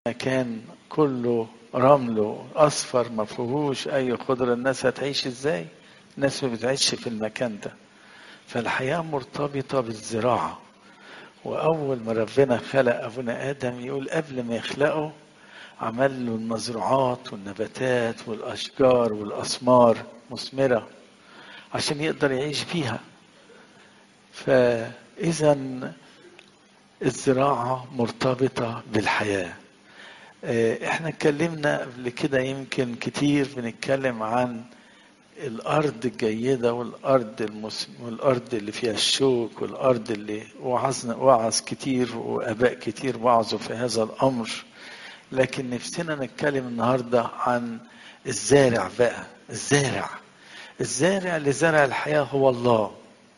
مكان كله رمل اصفر ما فيهوش اي خضره الناس هتعيش ازاي الناس ما بتعيش في المكان ده فالحياه مرتبطه بالزراعه واول ما ربنا خلق ابونا ادم يقول قبل ما يخلقه عمل له المزروعات والنباتات والاشجار والاسمار مثمره عشان يقدر يعيش فيها فاذا الزراعه مرتبطه بالحياه احنا اتكلمنا قبل كده يمكن كتير بنتكلم عن الارض الجيده والارض المس... والارض اللي فيها الشوك والارض اللي وعظنا وعظ كتير واباء كتير وعظوا في هذا الامر لكن نفسنا نتكلم النهارده عن الزارع بقى الزارع الزارع لزرع الحياه هو الله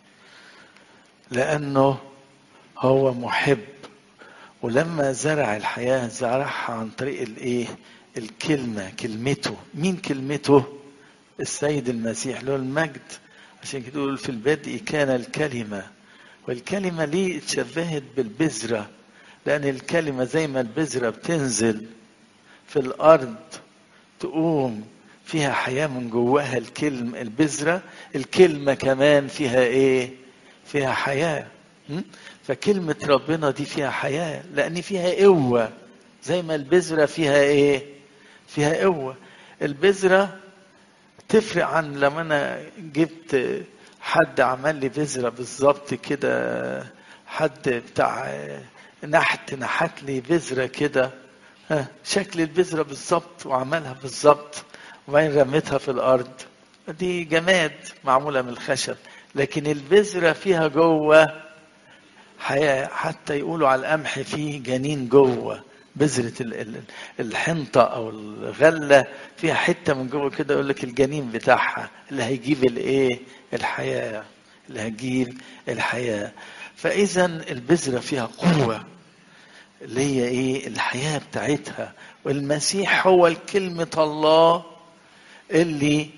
لانه هو محب ولما زرع الحياة زرعها عن طريق الايه الكلمة كلمته مين كلمته السيد المسيح له المجد عشان كده يقول في البدء كان الكلمة والكلمة ليه اتشبهت بالبذرة لأن الكلمة زي ما البذرة بتنزل في الأرض تقوم فيها حياة من جواها الكلمة البذرة الكلمة كمان فيها إيه؟ فيها حياة فكلمة ربنا دي فيها حياة لأن فيها قوة زي ما البذرة فيها إيه؟ فيها قوة البذرة تفرق عن لما أنا جبت حد عمل لي بذرة بالظبط كده حد بتاع نحت نحت لي بذرة كده شكل البذرة بالظبط وعملها بالظبط وبعدين رميتها في الأرض دي جماد معمولة من الخشب لكن البذرة فيها جوه حياة حتى يقولوا على القمح فيه جنين جوه بذرة الحنطة أو الغلة فيها حتة من جوه كده يقول لك الجنين بتاعها اللي هيجيب الإيه؟ الحياة اللي هتجيب الحياة فإذا البذرة فيها قوة اللي هي إيه؟ الحياة بتاعتها والمسيح هو كلمة الله اللي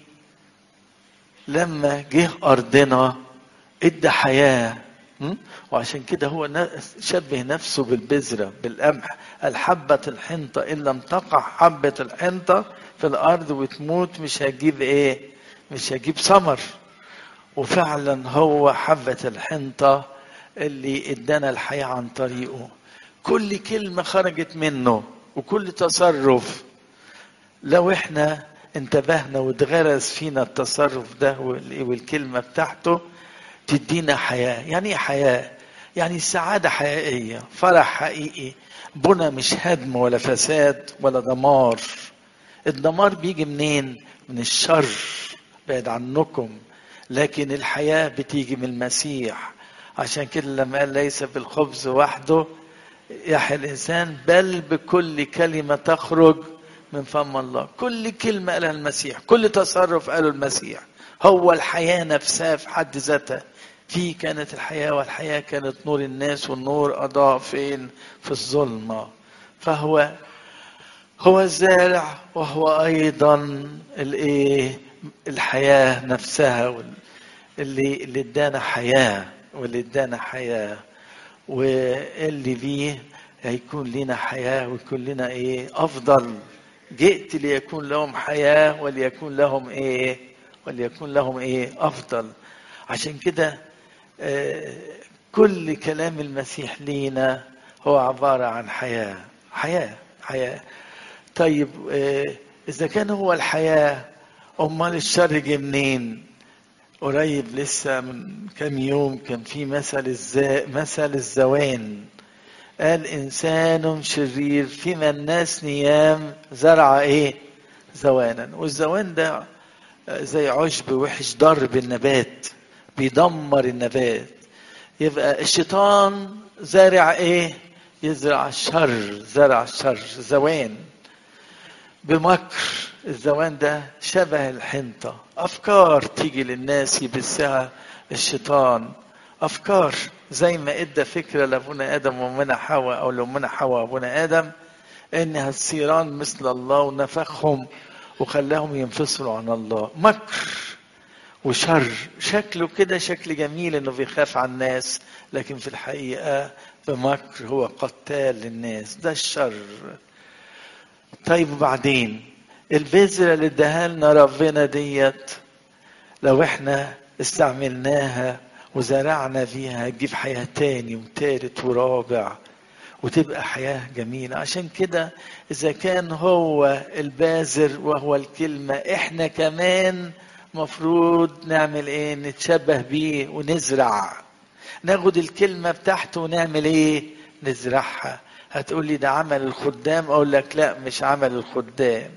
لما جه أرضنا ادى حياه وعشان كده هو شبه نفسه بالبذرة بالقمح الحبة الحنطة إن لم تقع حبة الحنطة في الأرض وتموت مش هتجيب إيه؟ مش هتجيب ثمر وفعلا هو حبة الحنطة اللي ادانا الحياة عن طريقه كل كلمة خرجت منه وكل تصرف لو احنا انتبهنا واتغرس فينا التصرف ده والكلمة بتاعته تدينا حياة يعني ايه حياة يعني سعادة حقيقية فرح حقيقي بنى مش هدم ولا فساد ولا دمار الدمار بيجي منين من الشر بعد عنكم لكن الحياة بتيجي من المسيح عشان كده لما قال ليس بالخبز وحده يحيى الإنسان بل بكل كلمة تخرج من فم الله كل كلمة قالها المسيح كل تصرف قاله المسيح هو الحياة نفسها في حد ذاتها في كانت الحياة والحياة كانت نور الناس والنور أضاء فين في الظلمة فهو هو الزارع وهو أيضا الإيه الحياة نفسها اللي اللي ادانا حياة واللي ادانا حياة واللي بيه هيكون لنا حياة ويكون لنا إيه أفضل جئت ليكون لهم حياة وليكون لهم إيه وليكون لهم إيه أفضل عشان كده كل كلام المسيح لينا هو عبارة عن حياة حياة حياة طيب إذا كان هو الحياة أمال الشر جه منين قريب لسه من كام يوم كان في مثل الزا... مثل الزوان قال إنسان شرير فيما الناس نيام زرع إيه زوانا والزوان ده زي عشب وحش ضرب النبات بيدمر النبات يبقى الشيطان زارع ايه يزرع الشر زرع الشر زوان بمكر الزوان ده شبه الحنطة أفكار تيجي للناس يبثها الشيطان أفكار زي ما إدى فكرة لأبونا آدم وأمنا حواء أو لأمنا حواء وأبونا آدم إنها تصيران مثل الله ونفخهم وخلاهم ينفصلوا عن الله مكر وشر شكله كده شكل جميل انه بيخاف على الناس لكن في الحقيقه بمكر هو قتال للناس ده الشر طيب وبعدين البذرة اللي اداها لنا ربنا ديت لو احنا استعملناها وزرعنا فيها هتجيب حياة تاني وتالت ورابع وتبقى حياة جميلة عشان كده إذا كان هو البازر وهو الكلمة إحنا كمان مفروض نعمل إيه نتشبه بيه ونزرع ناخد الكلمة بتاعته ونعمل إيه نزرعها هتقول لي ده عمل الخدام أقول لك لا مش عمل الخدام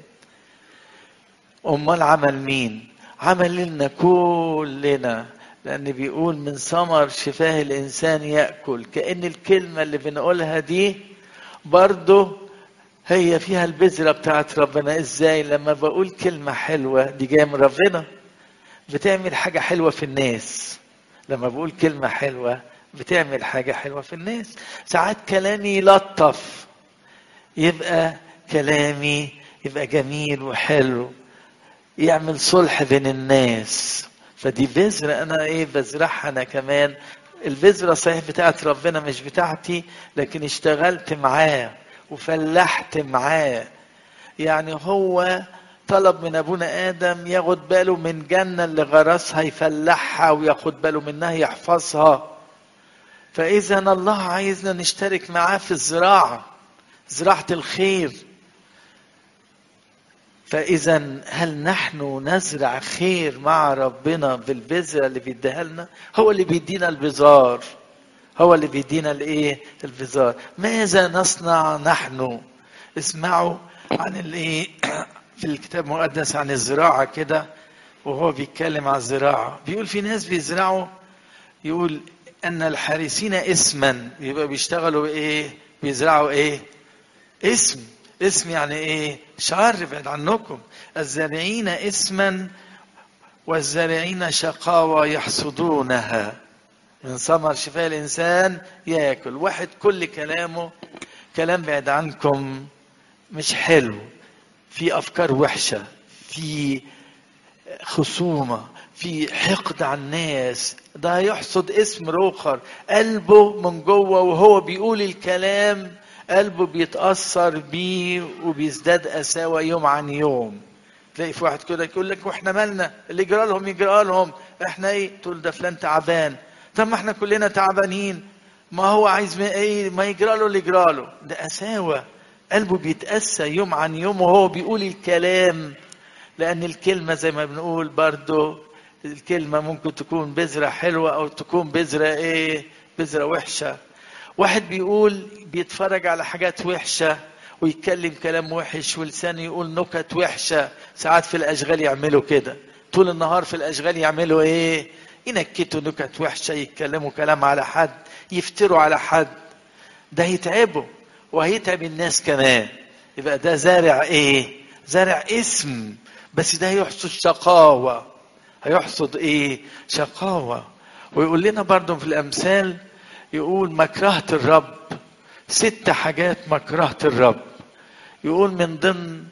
أمال عمل مين عمل لنا كلنا لأن بيقول من ثمر شفاه الإنسان يأكل كأن الكلمة اللي بنقولها دي برضه هي فيها البذرة بتاعت ربنا إزاي لما بقول كلمة حلوة دي جاية من ربنا بتعمل حاجة حلوة في الناس لما بقول كلمة حلوة بتعمل حاجة حلوة في الناس ساعات كلامي يلطف يبقى كلامي يبقى جميل وحلو يعمل صلح بين الناس فدي بذرة أنا إيه بزرعها أنا كمان البذرة صحيح بتاعت ربنا مش بتاعتي لكن اشتغلت معاه وفلحت معاه يعني هو طلب من أبونا آدم ياخد باله من جنة اللي غرسها يفلحها وياخد باله منها يحفظها فإذا الله عايزنا نشترك معاه في الزراعة زراعة الخير فإذا هل نحن نزرع خير مع ربنا بالبذرة اللي بيديها لنا؟ هو اللي بيدينا البذار. هو اللي بيدينا الايه؟ البذار. ماذا نصنع نحن؟ اسمعوا عن الايه؟ في الكتاب المقدس عن الزراعة كده وهو بيتكلم عن الزراعة. بيقول في ناس بيزرعوا يقول أن الحارسين اسما يبقى بيشتغلوا ايه؟ بيزرعوا ايه؟ اسم اسم يعني ايه شر بعد عنكم الزارعين اسما والزارعين شقاوة يحصدونها من ثمر شفاء الإنسان ياكل واحد كل كلامه كلام بعد عنكم مش حلو في أفكار وحشة في خصومة في حقد على الناس ده هيحصد اسم روخر قلبه من جوه وهو بيقول الكلام قلبه بيتأثر بيه وبيزداد قساوة يوم عن يوم تلاقي في واحد كده يقول لك واحنا مالنا اللي يجرى لهم يجرى لهم احنا ايه تقول ده فلان تعبان طب ما احنا كلنا تعبانين ما هو عايز ما ايه ما يجرى له اللي يجرى له ده قساوة قلبه بيتأسى يوم عن يوم وهو بيقول الكلام لأن الكلمة زي ما بنقول برضو الكلمة ممكن تكون بذرة حلوة أو تكون بذرة إيه بذرة وحشة واحد بيقول بيتفرج على حاجات وحشة ويتكلم كلام وحش ولسانه يقول نكت وحشة ساعات في الأشغال يعملوا كده طول النهار في الأشغال يعملوا إيه ينكتوا نكت وحشة يتكلموا كلام على حد يفتروا على حد ده هيتعبه وهيتعب الناس كمان يبقى ده زارع إيه زارع اسم بس ده هيحصد شقاوة هيحصد إيه شقاوة ويقول لنا برضو في الأمثال يقول مكرهة الرب ست حاجات مكرهة الرب يقول من ضمن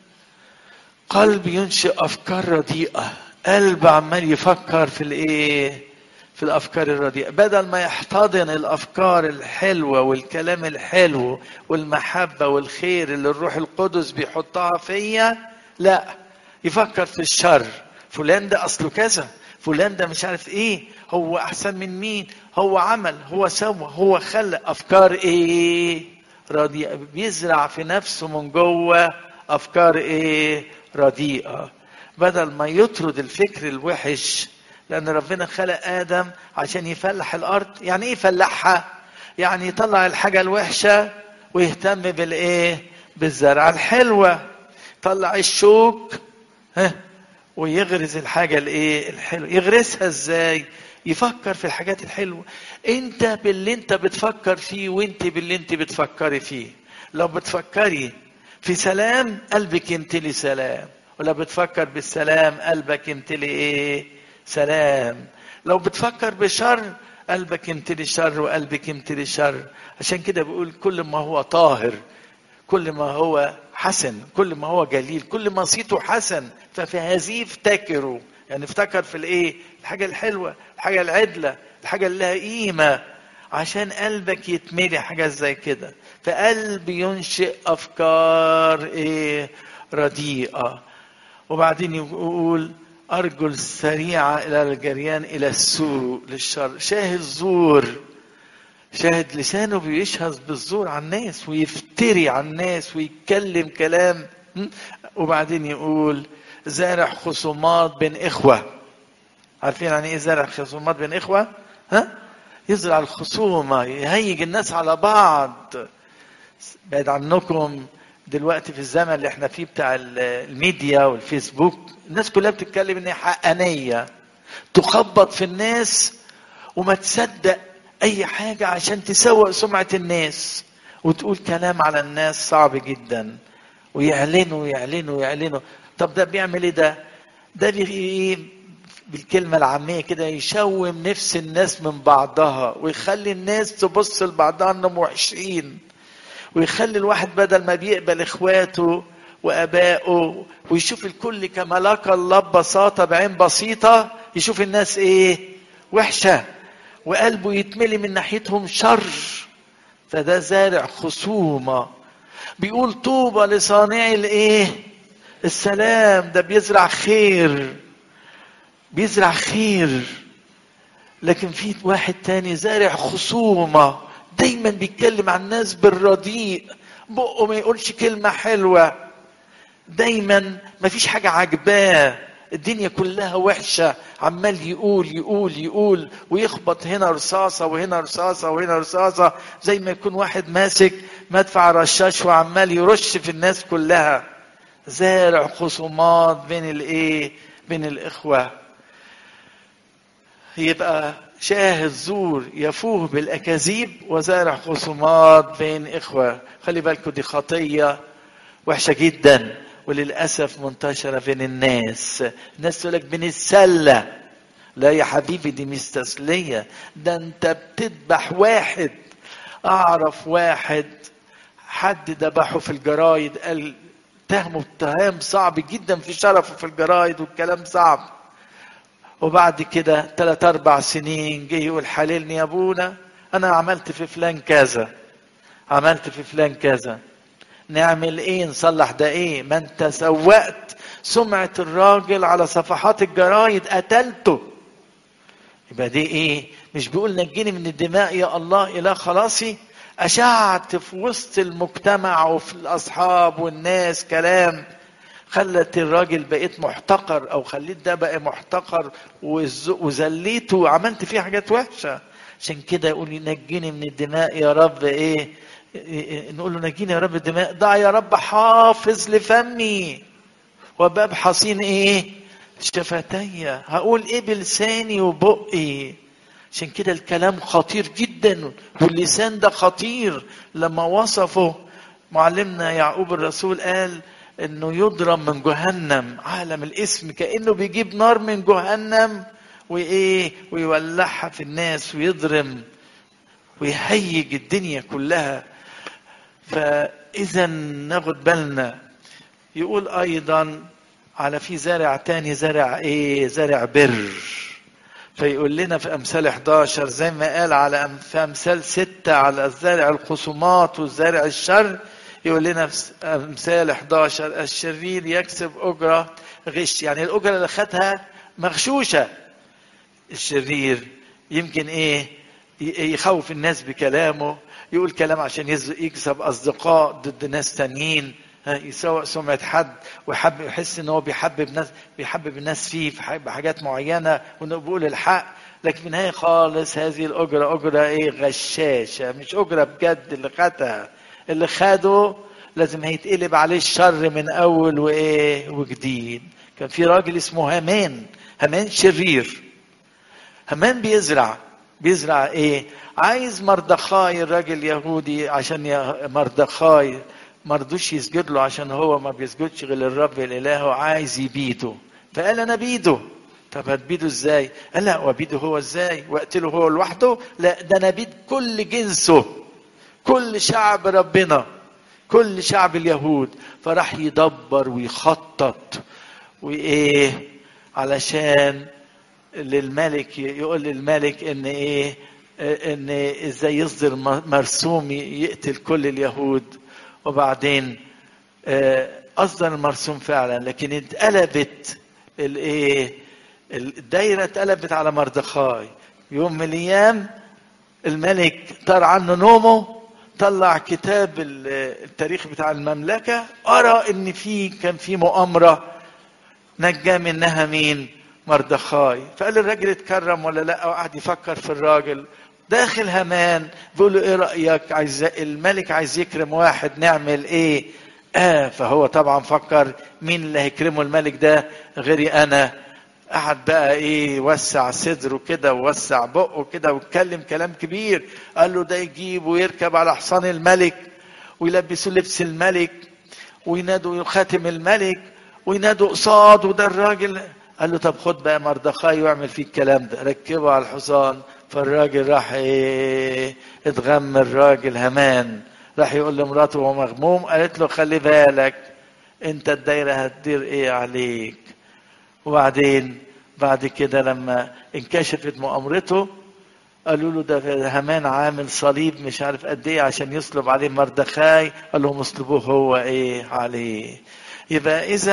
قلب ينشئ أفكار رديئة قلب عمال يفكر في الإيه في الأفكار الرديئة بدل ما يحتضن الأفكار الحلوة والكلام الحلو والمحبة والخير اللي الروح القدس بيحطها فيا لا يفكر في الشر فلان ده أصله كذا فلان ده مش عارف ايه هو احسن من مين هو عمل هو سوى هو خلق افكار ايه رديئه بيزرع في نفسه من جوه افكار ايه رديئه بدل ما يطرد الفكر الوحش لان ربنا خلق ادم عشان يفلح الارض يعني ايه يفلحها يعني يطلع الحاجه الوحشه ويهتم بالايه بالزرعه الحلوه طلع الشوك ها ويغرز الحاجه الايه الحلوه يغرسها ازاي يفكر في الحاجات الحلوه انت باللي انت بتفكر فيه وانت باللي انت بتفكري فيه لو بتفكري في سلام قلبك يمتلي سلام ولو بتفكر بالسلام قلبك يمتلي ايه سلام لو بتفكر بشر قلبك يمتلي شر وقلبك يمتلي شر عشان كده بيقول كل ما هو طاهر كل ما هو حسن كل ما هو جليل كل ما صيته حسن ففي هذه افتكروا يعني افتكر في الايه الحاجه الحلوه الحاجه العدله الحاجه اللي لها قيمه عشان قلبك يتملي حاجه زي كده فقلب ينشئ افكار ايه رديئه وبعدين يقول ارجل سريعه الى الجريان الى السوء للشر شاهد زور شاهد لسانه بيشهد بالزور على الناس ويفتري على الناس ويتكلم كلام وبعدين يقول زارع خصومات بين اخوه عارفين يعني ايه زارع خصومات بين اخوه ها يزرع الخصومه يهيج الناس على بعض بعد عنكم دلوقتي في الزمن اللي احنا فيه بتاع الميديا والفيسبوك الناس كلها بتتكلم ان هي حقانيه تخبط في الناس وما تصدق اي حاجه عشان تسوق سمعه الناس وتقول كلام على الناس صعب جدا ويعلنوا يعلنوا يعلنوا طب ده بيعمل ايه ده ده بي بالكلمة العامية كده يشوم نفس الناس من بعضها ويخلي الناس تبص لبعضها انهم وحشين ويخلي الواحد بدل ما بيقبل اخواته وابائه ويشوف الكل كما لقى الله ببساطة بعين بسيطة يشوف الناس ايه وحشة وقلبه يتملي من ناحيتهم شر فده زارع خصومة بيقول طوبى لصانعي الايه السلام ده بيزرع خير بيزرع خير لكن في واحد تاني زارع خصومة دايما بيتكلم عن الناس بالرديء بقه ما يقولش كلمة حلوة دايما ما فيش حاجة عجباه الدنيا كلها وحشة عمال يقول يقول يقول ويخبط هنا رصاصة وهنا رصاصة وهنا رصاصة زي ما يكون واحد ماسك مدفع رشاش وعمال يرش في الناس كلها زارع خصومات بين الايه بين الاخوه يبقى شاهد زور يفوه بالاكاذيب وزارع خصومات بين اخوه خلي بالكم دي خطيه وحشه جدا وللاسف منتشره بين الناس الناس تقول لك بنتسلى لا يا حبيبي دي مش تسليه ده انت بتذبح واحد اعرف واحد حد ذبحه في الجرايد قال اتهمه اتهام صعب جدا في شرفه في الجرايد والكلام صعب وبعد كده ثلاث اربع سنين جه يقول حللني يا ابونا انا عملت في فلان كذا عملت في فلان كذا نعمل ايه نصلح ده ايه ما انت سوقت سمعة الراجل على صفحات الجرايد قتلته يبقى دي ايه مش بيقول نجيني من الدماء يا الله اله خلاصي اشعت في وسط المجتمع وفي الاصحاب والناس كلام خلت الراجل بقيت محتقر او خليت ده بقى محتقر وذليته وعملت فيه حاجات وحشه عشان كده يقول نجيني من الدماء يا رب ايه نقول له نجيني يا رب الدماء ضع يا رب حافظ لفمي وباب حصين ايه شفتي هقول ايه بلساني وبقي عشان كده الكلام خطير جدا واللسان ده خطير لما وصفه معلمنا يعقوب الرسول قال انه يضرب من جهنم عالم الاسم كانه بيجيب نار من جهنم وايه ويولعها في الناس ويضرم ويهيج الدنيا كلها فاذا ناخد بالنا يقول ايضا على في زارع تاني زارع ايه زارع بر فيقول لنا في امثال 11 زي ما قال على في امثال 6 على الزارع الخصومات والزارع الشر يقول لنا في امثال 11 الشرير يكسب اجره غش يعني الاجره اللي خدها مغشوشه الشرير يمكن ايه يخوف الناس بكلامه يقول كلام عشان يكسب اصدقاء ضد ناس تانيين يسوق سمعة حد ويحب يحس ان هو بيحبب ناس بيحبب الناس فيه في بحاجات معينة وانه بيقول الحق لكن في النهاية خالص هذه الأجرة أجرة إيه غشاشة مش أجرة بجد اللي خدها اللي خده لازم هيتقلب عليه الشر من أول وإيه وجديد كان في راجل اسمه هامان هامان شرير هامان بيزرع بيزرع ايه عايز مردخاي الراجل يهودي عشان يا مردخاي مرضوش يسجد له عشان هو ما بيسجدش غير للرب الإله عايز يبيده فقال انا بيده طب هتبيده ازاي قال لا وبيده هو ازاي واقتله هو لوحده لا ده انا بيد كل جنسه كل شعب ربنا كل شعب اليهود فراح يدبر ويخطط وايه علشان للملك يقول للملك ان ايه ان ازاي يصدر مرسوم يقتل كل اليهود وبعدين اصدر المرسوم فعلا لكن اتقلبت الايه الدايره اتقلبت على مردخاي يوم من الايام الملك طار عنه نومه طلع كتاب التاريخ بتاع المملكه ارى ان في كان في مؤامره نجاه منها مين مردخاي فقال الراجل اتكرم ولا لا وقعد يفكر في الراجل داخل همان بيقول له ايه رايك عايز الملك عايز يكرم واحد نعمل ايه اه فهو طبعا فكر مين اللي هيكرمه الملك ده غيري انا قعد بقى ايه وسع صدره كده ووسع بقه كده واتكلم كلام كبير قال له ده يجيب ويركب على حصان الملك ويلبسوا لبس الملك وينادوا خاتم الملك وينادوا قصاد وده الراجل قال له طب خد بقى مردخاي واعمل فيه الكلام ده ركبه على الحصان فالراجل راح ايه اتغم الراجل همان راح يقول لمراته وهو مغموم قالت له خلي بالك انت الدايره هتدير ايه عليك وبعدين بعد كده لما انكشفت مؤامرته قالوا له ده همان عامل صليب مش عارف قد ايه عشان يصلب عليه مردخاي قال لهم اصلبوه هو ايه عليه يبقى اذا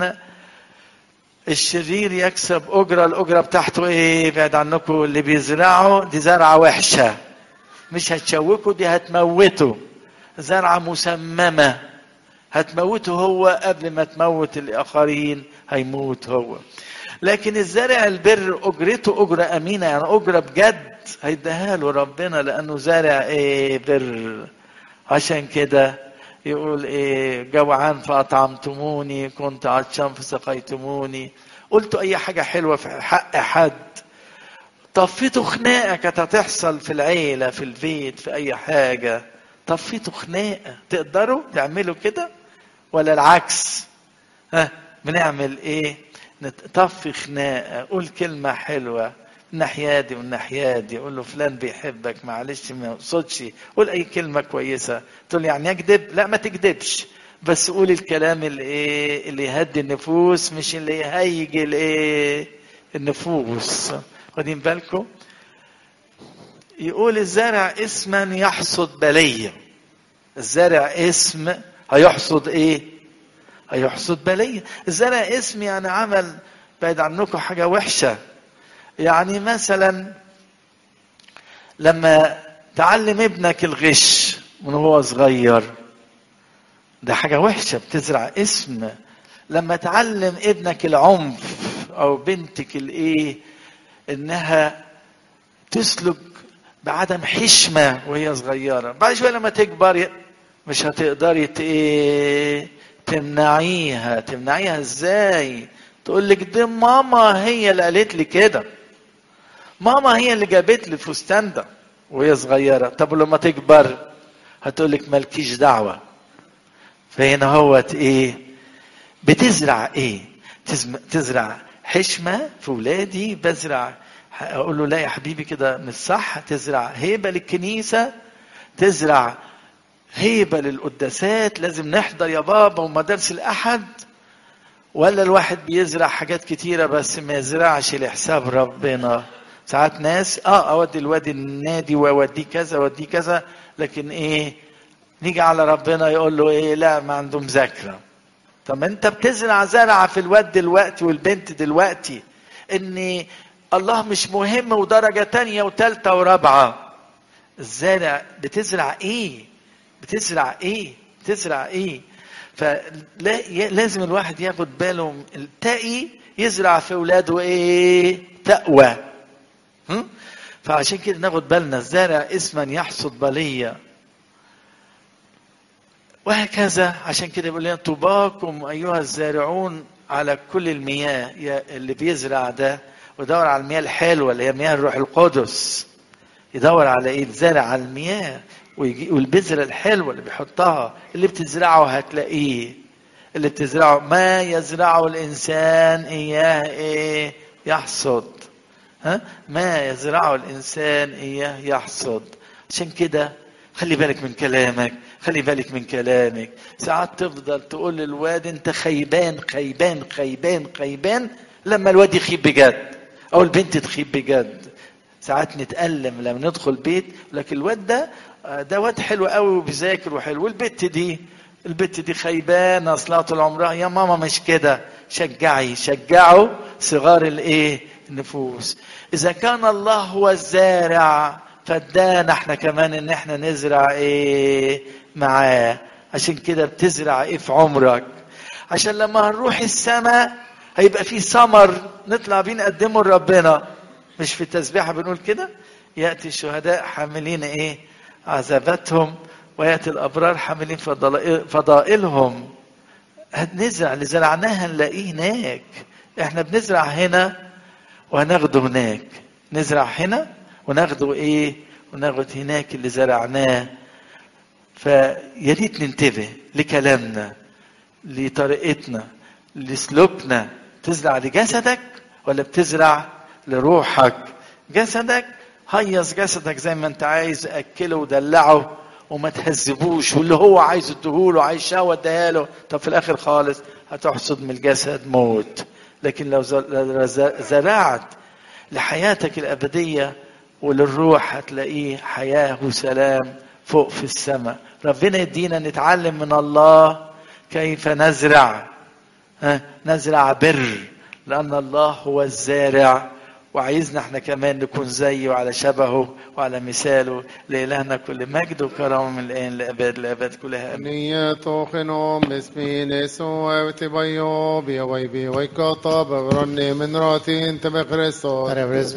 الشرير يكسب اجره الاجره بتاعته ايه بعد عنكم اللي بيزرعه دي زرعه وحشه مش هتشوكه دي هتموته زرعه مسممه هتموته هو قبل ما تموت الاخرين هيموت هو لكن الزارع البر اجرته اجره امينه يعني اجره بجد هيديها له ربنا لانه زارع ايه بر عشان كده يقول ايه جوعان فاطعمتموني كنت عطشان فسقيتموني قلت اي حاجه حلوه في حق حد طفيتوا خناقه كانت هتحصل في العيله في البيت في اي حاجه طفيتوا خناقه تقدروا تعملوا كده ولا العكس ها بنعمل ايه نطفي خناقه قول كلمه حلوه الناحيه دي والناحيه دي قول له فلان بيحبك معلش ما يقصدش قول اي كلمه كويسه تقول يعني اكذب لا ما تكذبش بس قول الكلام اللي ايه اللي يهدي النفوس مش اللي يهيج الايه النفوس واخدين بالكم يقول الزارع اسما يحصد بليه الزارع اسم هيحصد ايه هيحصد بليه الزرع اسم يعني عمل بعيد عنكم حاجه وحشه يعني مثلا لما تعلم ابنك الغش من هو صغير ده حاجه وحشه بتزرع اسم لما تعلم ابنك العنف او بنتك الايه انها تسلك بعدم حشمه وهي صغيره بعد شويه لما تكبر مش هتقدري ايه تمنعيها تمنعيها ازاي تقول لك دي ماما هي اللي قالت لي كده ماما هي اللي جابت لي الفستان ده وهي صغيره طب ولما تكبر هتقول لك مالكيش دعوه فهنا هوت ايه بتزرع ايه تزرع حشمه في ولادي بزرع اقول له لا يا حبيبي كده مش صح تزرع هيبه للكنيسه تزرع هيبة للقداسات لازم نحضر يا بابا ومدارس الأحد ولا الواحد بيزرع حاجات كتيرة بس ما يزرعش لحساب ربنا ساعات ناس اه اودي الوادي النادي واوديه كذا واوديه كذا لكن ايه نيجي على ربنا يقول له ايه لا ما عنده مذاكره طب انت بتزرع زرعه في الواد دلوقتي والبنت دلوقتي ان الله مش مهم ودرجه تانية وتالتة ورابعه الزارع بتزرع ايه بتزرع ايه بتزرع ايه فلازم الواحد ياخد باله التقي يزرع في اولاده ايه تقوى فعشان كده ناخد بالنا الزارع اسما يحصد بليه وهكذا عشان كده بيقول لنا طوباكم ايها الزارعون على كل المياه اللي بيزرع ده ويدور على المياه الحلوه اللي هي مياه الروح القدس يدور على ايه زارع على المياه والبذرة الحلوة اللي بيحطها اللي بتزرعه هتلاقيه اللي بتزرعه ما يزرعه الإنسان إياه إيه يحصد ها ما يزرعه الإنسان إياه يحصد عشان كده خلي بالك من كلامك خلي بالك من كلامك ساعات تفضل تقول للواد انت خيبان خيبان خيبان خيبان لما الواد يخيب بجد او البنت تخيب بجد ساعات نتألم لما ندخل بيت لكن الواد ده آه، ده واد حلو قوي وبيذاكر وحلو والبت دي البت دي خيبانه اصلها طول عمرها يا ماما مش كده شجعي شجعوا صغار الايه النفوس اذا كان الله هو الزارع فادانا احنا كمان ان احنا نزرع ايه معاه عشان كده بتزرع ايه في عمرك عشان لما هنروح السماء هيبقى في ثمر نطلع بيه نقدمه لربنا مش في التسبيحه بنقول كده ياتي الشهداء حاملين ايه عذاباتهم وياتي الابرار حاملين فضائل- فضائلهم هنزرع اللي زرعناه هنلاقيه هناك احنا بنزرع هنا وهناخده هناك نزرع هنا وناخده ايه وناخد هناك اللي زرعناه فيا ريت ننتبه لكلامنا لطريقتنا لسلوكنا تزرع لجسدك ولا بتزرع لروحك جسدك هيص جسدك زي ما انت عايز اكله ودلعه وما تهذبوش واللي هو عايز اديهوله عايز شهوه اديها طب في الاخر خالص هتحصد من الجسد موت لكن لو زر- زرعت لحياتك الابديه وللروح هتلاقيه حياه وسلام فوق في السماء ربنا يدينا نتعلم من الله كيف نزرع ها؟ نزرع بر لأن الله هو الزارع وعايزنا احنا كمان نكون زيه على شبهه وعلى مثاله لإلهنا كل مجد وكرم من الآن لأبد لأبد كلها آمين نية خنوم باسمي نسوة وتبيو بيوي بيوي كطاب برني من راتين تبخرستو